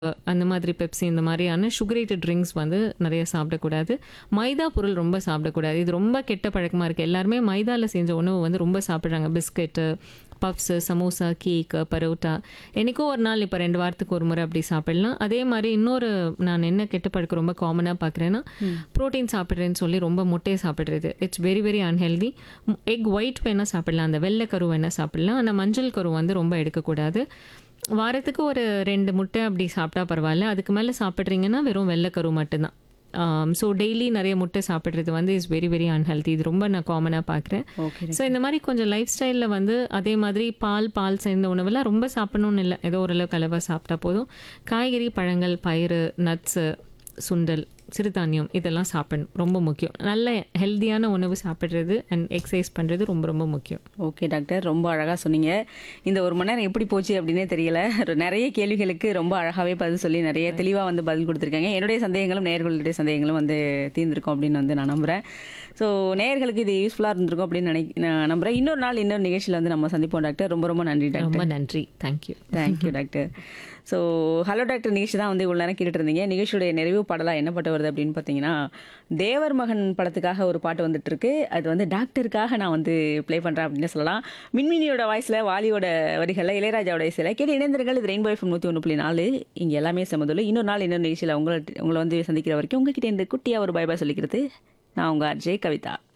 அந்த மாதிரி பெப்சி இந்த மாதிரியான சுகரேட்டட் ட்ரிங்க்ஸ் வந்து நிறைய சாப்பிடக்கூடாது மைதா பொருள் ரொம்ப சாப்பிடக்கூடாது இது ரொம்ப கெட்ட பழக்கமாக இருக்குது எல்லாருமே மைதாவில் செஞ்ச உணவு வந்து ரொம்ப சாப்பிட்றாங்க biscuit puffs samosa cake parotta எனக்கும் ஒரு நாள் இப்போ ரெண்டு வாரத்துக்கு ஒரு முறை அப்படி சாப்பிடலாம் அதே மாதிரி இன்னொரு நான் என்ன கெட்ட பழக்கம் ரொம்ப காமனாக பார்க்குறேன்னா ப்ரோட்டீன் சாப்பிட்றேன்னு சொல்லி ரொம்ப முட்டையை சாப்பிட்றது it's very very unhealthy egg white வேணால் சாப்பிடலாம் அந்த வெள்ளை கரு வேணால் சாப்பிடலாம் ஆனால் மஞ்சள் கரு வந்து ரொம்ப எடுக்கக்கூடாது வாரத்துக்கு ஒரு ரெண்டு முட்டை அப்படி சாப்பிட்டா பரவாயில்ல அதுக்கு மேலே சாப்பிட்றீங்கன்னா வெறும் வெள்ளைக்கரு மட்டும்தான் ஸோ டெய்லி நிறைய முட்டை சாப்பிட்றது வந்து இஸ் வெரி வெரி அன்ஹெல்தி இது ரொம்ப நான் காமனாக பார்க்குறேன் ஓகே ஸோ இந்த மாதிரி கொஞ்சம் லைஃப் ஸ்டைலில் வந்து அதே மாதிரி பால் பால் சேர்ந்த உணவெல்லாம் ரொம்ப சாப்பிடணும்னு இல்லை ஏதோ ஓரளவுக்கு அளவாக சாப்பிட்டா போதும் காய்கறி பழங்கள் பயிறு நட்ஸு சுண்டல் சிறுதானியம் இதெல்லாம் சாப்பிடணும் ரொம்ப முக்கியம் நல்ல ஹெல்தியான உணவு சாப்பிட்றது அண்ட் எக்ஸசைஸ் பண்ணுறது ரொம்ப ரொம்ப முக்கியம் ஓகே டாக்டர் ரொம்ப அழகாக சொன்னீங்க இந்த ஒரு மணி நேரம் எப்படி போச்சு அப்படின்னே தெரியல ஒரு நிறைய கேள்விகளுக்கு ரொம்ப அழகாகவே பதில் சொல்லி நிறைய தெளிவாக வந்து பதில் கொடுத்துருக்காங்க என்னுடைய சந்தேகங்களும் நேர்களுடைய சந்தேகங்களும் வந்து தீர்ந்திருக்கும் அப்படின்னு வந்து நான் நம்புகிறேன் ஸோ நேர்களுக்கு இது யூஸ்ஃபுல்லாக இருந்திருக்கும் அப்படின்னு நினை நான் நம்புகிறேன் இன்னொரு நாள் இன்னொரு நிகழ்ச்சியில் வந்து நம்ம சந்திப்போம் டாக்டர் ரொம்ப ரொம்ப நன்றி டாக்டர் ரொம்ப நன்றி thank you thank you doctor so hello doctor நிகழ்ச்சி தான் வந்து இவ்வளோ நேரம் கேட்டுட்டு இருந்தீங்க நிகழ்ச்சியுடைய நிறைவு பாடலாக என்ன பாட்டு வருது அப்படின்னு பார்த்தீங்கன்னா தேவர் மகன் படத்துக்காக ஒரு பாட்டு வந்துட்டு இருக்கு அது வந்து டாக்டருக்காக நான் வந்து ப்ளே பண்ணுறேன் அப்படின்னு சொல்லலாம் மின்மினியோட வாய்ஸில் வாலியோட வரிகளில் இளையராஜாவோட இசையில் கேட்டு இணைந்திருங்கள் இது ரெயின்போ எஃப்எம் நூற்றி ஒன்று புள்ளி நாலு இங்கே எல்லாமே சமதுள்ள இன்னொரு நாள் இன்னொரு நிகழ்ச்சியில் உங்களை உங்களை வந்து சந்திக்கிற வரைக்கும் உங்ககிட்ட இந்த குட்டியாக ஒரு பை பாய் சொல்லிக்கிறது நான் உங்கள் அர்ஜய் கவிதா